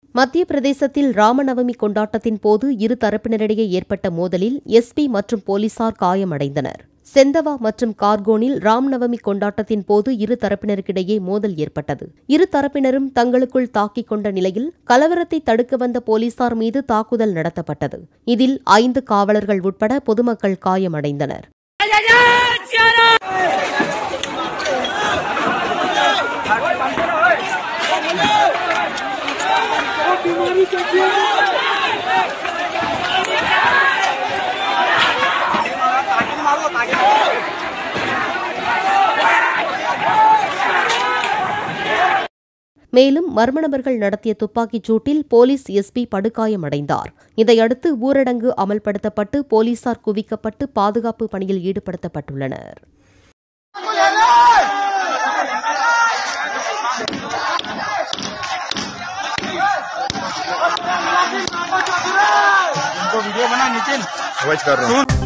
மத்திய பிரதேசத்தில் ராமநவமி கொண்டாட்டத்தின் போது இரு தரப்பினரிடையே ஏற்பட்ட மோதலில் எஸ்பி மற்றும் போலீசார் காயமடைந்தனர் செந்தவா மற்றும் கார்கோனில் ராம்நவமி கொண்டாட்டத்தின் போது இரு தரப்பினருக்கிடையே மோதல் ஏற்பட்டது இரு தரப்பினரும் தங்களுக்குள் தாக்கிக் கொண்ட நிலையில் கலவரத்தை தடுக்க வந்த போலீசார் மீது தாக்குதல் நடத்தப்பட்டது இதில் ஐந்து காவலர்கள் உட்பட பொதுமக்கள் காயமடைந்தனர் மேலும் மர்ம நபர்கள் நடத்திய துப்பாக்கிச் சூட்டில் போலீஸ் எஸ்பி படுகாயமடைந்தார் இதையடுத்து ஊரடங்கு அமல்படுத்தப்பட்டு போலீசார் குவிக்கப்பட்டு பாதுகாப்பு பணியில் ஈடுபடுத்தப்பட்டுள்ளனர் उनको वीडियो बना नितिन वॉइस कर रहा हूँ